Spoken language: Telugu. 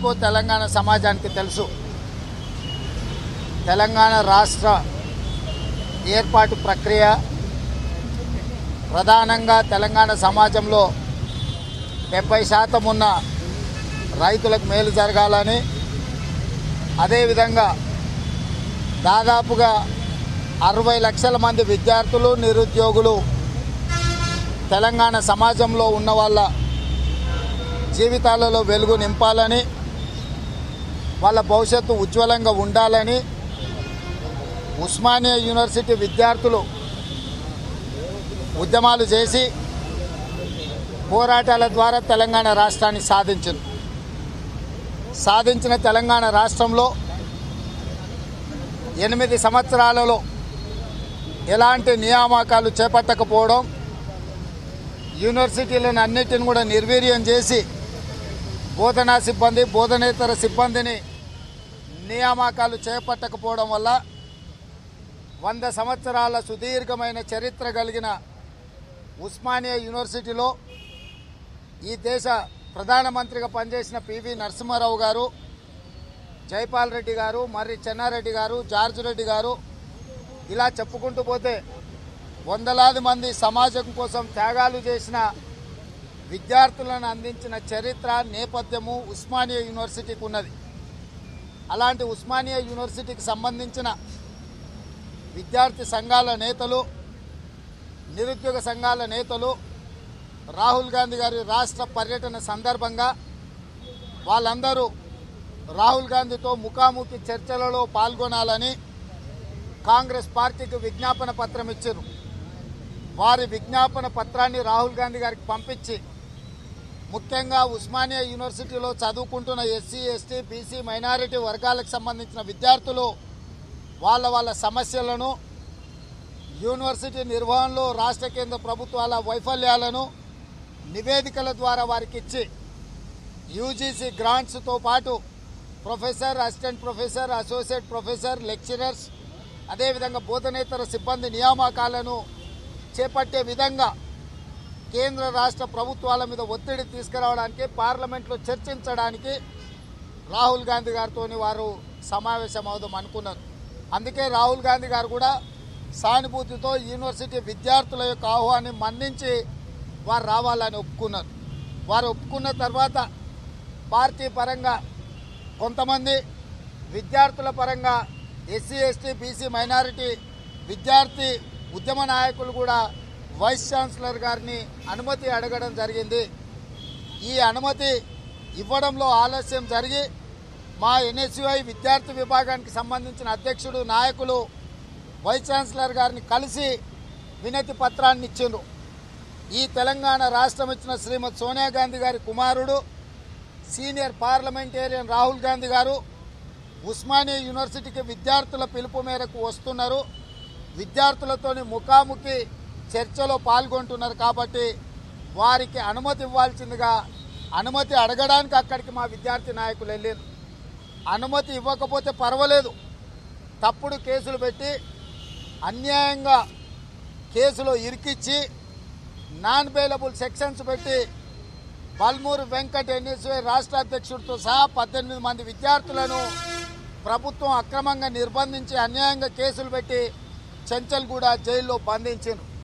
ఎందుకో తెలంగాణ సమాజానికి తెలుసు తెలంగాణ రాష్ట్ర ఏర్పాటు ప్రక్రియ ప్రధానంగా తెలంగాణ సమాజంలో డెబ్బై శాతం ఉన్న రైతులకు మేలు జరగాలని అదేవిధంగా దాదాపుగా అరవై లక్షల మంది విద్యార్థులు నిరుద్యోగులు తెలంగాణ సమాజంలో ఉన్న వాళ్ళ జీవితాలలో వెలుగు నింపాలని వాళ్ళ భవిష్యత్తు ఉజ్వలంగా ఉండాలని ఉస్మానియా యూనివర్సిటీ విద్యార్థులు ఉద్యమాలు చేసి పోరాటాల ద్వారా తెలంగాణ రాష్ట్రాన్ని సాధించింది సాధించిన తెలంగాణ రాష్ట్రంలో ఎనిమిది సంవత్సరాలలో ఎలాంటి నియామకాలు చేపట్టకపోవడం యూనివర్సిటీలను అన్నిటిని కూడా నిర్వీర్యం చేసి బోధనా సిబ్బంది బోధనేతర సిబ్బందిని నియామకాలు చేపట్టకపోవడం వల్ల వంద సంవత్సరాల సుదీర్ఘమైన చరిత్ర కలిగిన ఉస్మానియా యూనివర్సిటీలో ఈ దేశ ప్రధానమంత్రిగా పనిచేసిన పివి నరసింహారావు గారు జైపాల్ రెడ్డి గారు మర్రి చెన్నారెడ్డి గారు జార్జ్ రెడ్డి గారు ఇలా చెప్పుకుంటూ పోతే వందలాది మంది సమాజం కోసం త్యాగాలు చేసిన విద్యార్థులను అందించిన చరిత్ర నేపథ్యము ఉస్మానియా యూనివర్సిటీకి ఉన్నది అలాంటి ఉస్మానియా యూనివర్సిటీకి సంబంధించిన విద్యార్థి సంఘాల నేతలు నిరుద్యోగ సంఘాల నేతలు రాహుల్ గాంధీ గారి రాష్ట్ర పర్యటన సందర్భంగా వాళ్ళందరూ రాహుల్ గాంధీతో ముఖాముఖి చర్చలలో పాల్గొనాలని కాంగ్రెస్ పార్టీకి విజ్ఞాపన పత్రం ఇచ్చారు వారి విజ్ఞాపన పత్రాన్ని రాహుల్ గాంధీ గారికి పంపించి ముఖ్యంగా ఉస్మానియా యూనివర్సిటీలో చదువుకుంటున్న ఎస్సీ ఎస్టీ బీసీ మైనారిటీ వర్గాలకు సంబంధించిన విద్యార్థులు వాళ్ళ వాళ్ళ సమస్యలను యూనివర్సిటీ నిర్వహణలో రాష్ట్ర కేంద్ర ప్రభుత్వాల వైఫల్యాలను నివేదికల ద్వారా వారికి ఇచ్చి యూజీసీ గ్రాంట్స్తో పాటు professor assistant professor associate professor lecturers అదేవిధంగా బోధనేతర సిబ్బంది నియామకాలను చేపట్టే విధంగా కేంద్ర రాష్ట్ర ప్రభుత్వాల మీద ఒత్తిడి తీసుకురావడానికి పార్లమెంట్లో చర్చించడానికి రాహుల్ గాంధీ గారితో వారు సమావేశం అవుదాం అనుకున్నారు అందుకే రాహుల్ గాంధీ గారు కూడా సానుభూతితో యూనివర్సిటీ విద్యార్థుల యొక్క ఆహ్వాన్ని మన్నించి వారు రావాలని ఒప్పుకున్నారు వారు ఒప్పుకున్న తర్వాత పార్టీ పరంగా కొంతమంది విద్యార్థుల పరంగా ఎస్సీ ఎస్టీ బీసీ మైనారిటీ విద్యార్థి ఉద్యమ నాయకులు కూడా వైస్ ఛాన్సలర్ గారిని అనుమతి అడగడం జరిగింది ఈ అనుమతి ఇవ్వడంలో ఆలస్యం జరిగి మా ఎన్ఎస్యుఐ విద్యార్థి విభాగానికి సంబంధించిన అధ్యక్షుడు నాయకులు వైస్ ఛాన్సలర్ గారిని కలిసి వినతి పత్రాన్ని ఇచ్చిండ్రు ఈ తెలంగాణ రాష్ట్రం ఇచ్చిన శ్రీమతి సోనియా గాంధీ గారి కుమారుడు సీనియర్ పార్లమెంటేరియన్ రాహుల్ గాంధీ గారు ఉస్మానియా యూనివర్సిటీకి విద్యార్థుల పిలుపు మేరకు వస్తున్నారు విద్యార్థులతోని ముఖాముఖి చర్చలో పాల్గొంటున్నారు కాబట్టి వారికి అనుమతి ఇవ్వాల్సిందిగా అనుమతి అడగడానికి అక్కడికి మా విద్యార్థి నాయకులు వెళ్ళారు అనుమతి ఇవ్వకపోతే పర్వాలేదు తప్పుడు కేసులు పెట్టి అన్యాయంగా కేసులో ఇరికిచ్చి నాన్ బెయిలబుల్ సెక్షన్స్ పెట్టి బల్మూరు వెంకట్ ఎన్ఎస్వై రాష్ట్ర అధ్యక్షుడితో సహా పద్దెనిమిది మంది విద్యార్థులను ప్రభుత్వం అక్రమంగా నిర్బంధించి అన్యాయంగా కేసులు పెట్టి చెంచల్గూడ జైల్లో బంధించారు